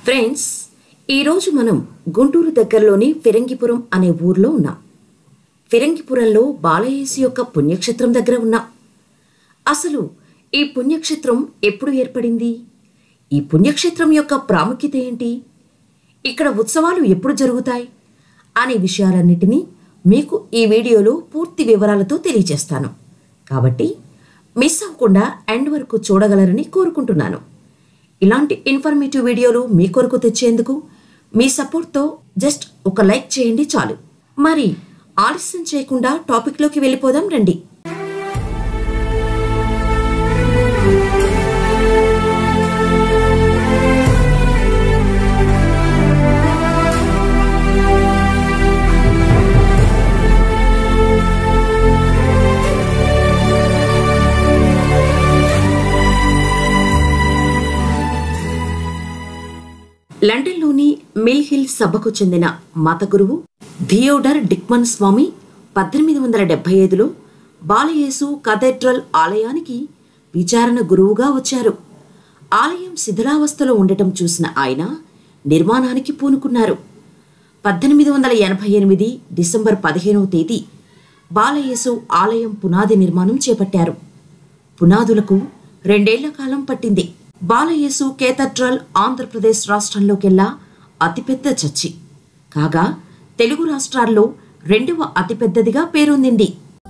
friends ఈరోజు మనం గుంటూరు దగ్గరలోని ఫిరంగిపురం అనే ఊర్లో ఉన్నాం ఫిరంగిపురంలో బాలయేసు యొక్క పుణ్యక్షేత్రం దగ్గర ఉన్నాం అసలు ఈ పుణ్యక్షేత్రం ఎప్పుడు ఏర్పడింది ఈ పుణ్యక్షేత్రం యొక్క ప్రాముఖ్యత ఏంటి ఇక్కడ ఉత్సవాలు ఎప్పుడు జరుగుతాయి అనే విషయాలన్నిటినీ మీకు ఈ వీడియోలో పూర్తి వివరాలతో తెలియజేస్తాను కాబట్టి మిస్ అవ్వకుండా ఎండ్ వరకు చూడగలరని కోరుకుంటున్నాను ఇలాంటి ఇన్ఫర్మేటివ్ వీడియోలు మీ కొరకు తెచ్చేందుకు మీ సపోర్ట్తో జస్ట్ ఒక లైక్ చేయండి చాలు మరి ఆలస్యం చేయకుండా టాపిక్లోకి వెళ్ళిపోదాం రండి లండన్లోని మిల్ హిల్ సభకు చెందిన మత గురువు థియోడర్ డిక్మన్ స్వామి పద్దెనిమిది వందల డెబ్బై ఐదులో బాలయేసు కథెడ్రల్ ఆలయానికి విచారణ గురువుగా వచ్చారు ఆలయం శిథిలావస్థలో ఉండటం చూసిన ఆయన నిర్మాణానికి పూనుకున్నారు పద్దెనిమిది వందల ఎనభై ఎనిమిది డిసెంబర్ పదిహేనవ తేదీ బాలయేసు ఆలయం పునాది నిర్మాణం చేపట్టారు పునాదులకు రెండేళ్ల కాలం పట్టింది బాలయేసు కేథడ్రల్ ఆంధ్రప్రదేశ్ రాష్ట్రంలోకెల్లా అతిపెద్ద చర్చి కాగా తెలుగు రాష్ట్రాల్లో రెండవ అతిపెద్దదిగా పేరొందింది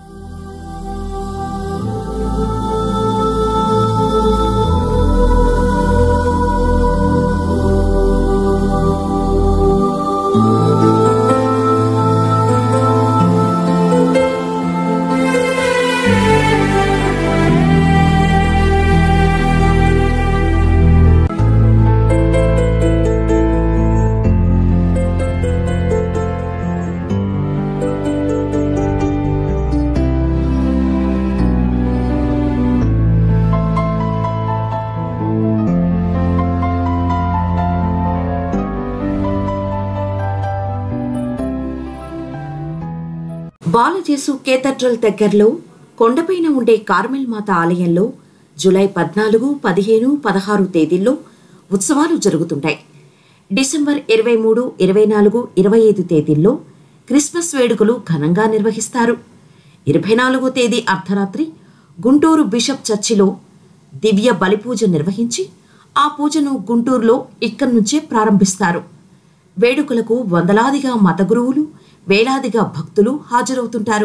బాలజేసు కేథడ్రల్ దగ్గరలో కొండపైన ఉండే కార్మెల్ మాత ఆలయంలో జూలై పద్నాలుగు పదిహేను పదహారు తేదీల్లో ఉత్సవాలు జరుగుతుంటాయి డిసెంబర్ ఇరవై మూడు ఇరవై నాలుగు ఇరవై ఐదు తేదీల్లో క్రిస్మస్ వేడుకలు ఘనంగా నిర్వహిస్తారు ఇరవై నాలుగో తేదీ అర్ధరాత్రి గుంటూరు బిషప్ చర్చిలో దివ్య బలిపూజ నిర్వహించి ఆ పూజను గుంటూరులో ఇక్కడి నుంచే ప్రారంభిస్తారు వేడుకలకు వందలాదిగా మత గురువులు వేలాదిగా భక్తులు హాజరవుతుంటారు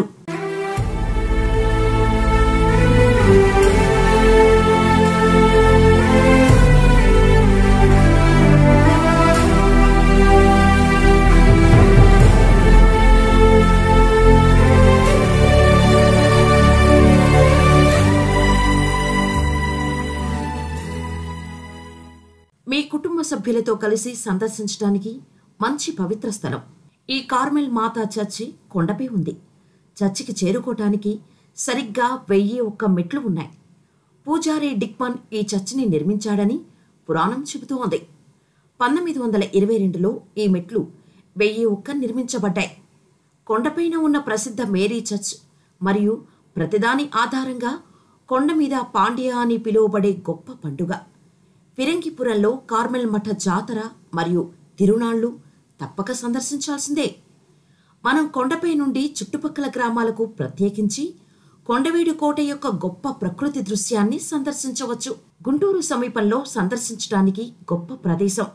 మీ కుటుంబ సభ్యులతో కలిసి సందర్శించడానికి మంచి పవిత్ర స్థలం ఈ కార్మెల్ మాతా చర్చి కొండపై ఉంది చర్చికి చేరుకోవటానికి సరిగ్గా వెయ్యి ఒక్క మెట్లు ఉన్నాయి పూజారి డిక్మన్ ఈ చర్చిని నిర్మించాడని పురాణం చెబుతూ ఉంది పంతొమ్మిది వందల ఇరవై రెండులో ఈ మెట్లు వెయ్యి ఒక్క నిర్మించబడ్డాయి కొండపైన ఉన్న ప్రసిద్ధ మేరీ చర్చ్ మరియు ప్రతిదాని ఆధారంగా కొండ మీద పాండ్య అని పిలువబడే గొప్ప పండుగ ఫిరంగిపురంలో కార్మెల్ మఠ జాతర మరియు తిరునాళ్లు తప్పక సందర్శించాల్సిందే మనం కొండపై నుండి చుట్టుపక్కల గ్రామాలకు ప్రత్యేకించి కొండవీడు కోట యొక్క గొప్ప ప్రకృతి దృశ్యాన్ని సందర్శించవచ్చు గుంటూరు సమీపంలో సందర్శించడానికి గొప్ప ప్రదేశం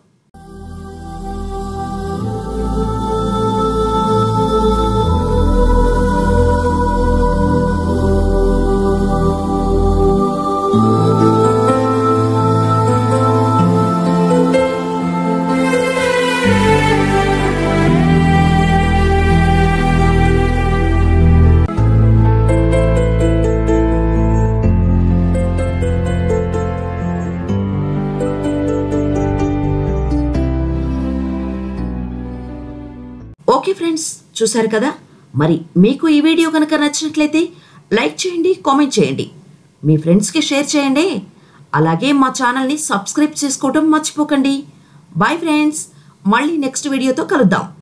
ఓకే ఫ్రెండ్స్ చూశారు కదా మరి మీకు ఈ వీడియో కనుక నచ్చినట్లయితే లైక్ చేయండి కామెంట్ చేయండి మీ ఫ్రెండ్స్కి షేర్ చేయండి అలాగే మా ఛానల్ని సబ్స్క్రైబ్ చేసుకోవడం మర్చిపోకండి బాయ్ ఫ్రెండ్స్ మళ్ళీ నెక్స్ట్ వీడియోతో కలుద్దాం